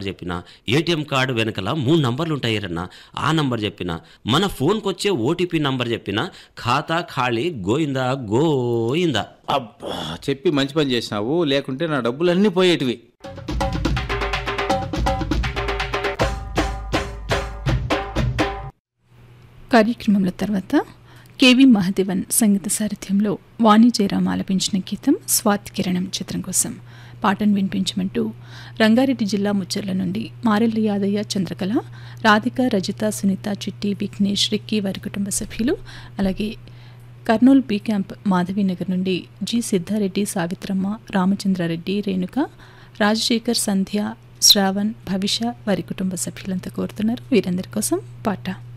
చెప్పిన ATM card వెనకల మూడు నంబర్లు ఉంటాయి రన్న ఆ నంబర్ చెప్పిన మన ఫోన్కి వచ్చే ఓటీపీ నంబర్ చెప్పిన ఖాతా ఖాళీ గోయిందా గోయిందా అబ్బా చెప్పి మంచి పని చేసినావు లేకుంటే నా డబ్బులు అన్నీ పోయేటివి కార్యక్రమంలో తర్వాత కేవి మహదేవన్ సంగీత సారథ్యంలో వాణి జయరాం ఆలపించిన గీతం స్వాతి కిరణం చిత్రం కోసం పాటను వినిపించమంటూ రంగారెడ్డి జిల్లా ముచ్చర్ల నుండి మారెల్లి యాదయ్య చంద్రకళ రాధిక రజిత సునీత చిట్టి విఘ్నేష్ రిక్కీ వారి కుటుంబ సభ్యులు అలాగే కర్నూలు బీ క్యాంప్ మాధవీనగర్ నుండి జి సిద్ధారెడ్డి సావిత్రమ్మ రామచంద్రారెడ్డి రేణుక రాజశేఖర్ సంధ్య శ్రావణ్ భవిష్య వారి కుటుంబ సభ్యులంతా కోరుతున్నారు వీరందరి కోసం పాట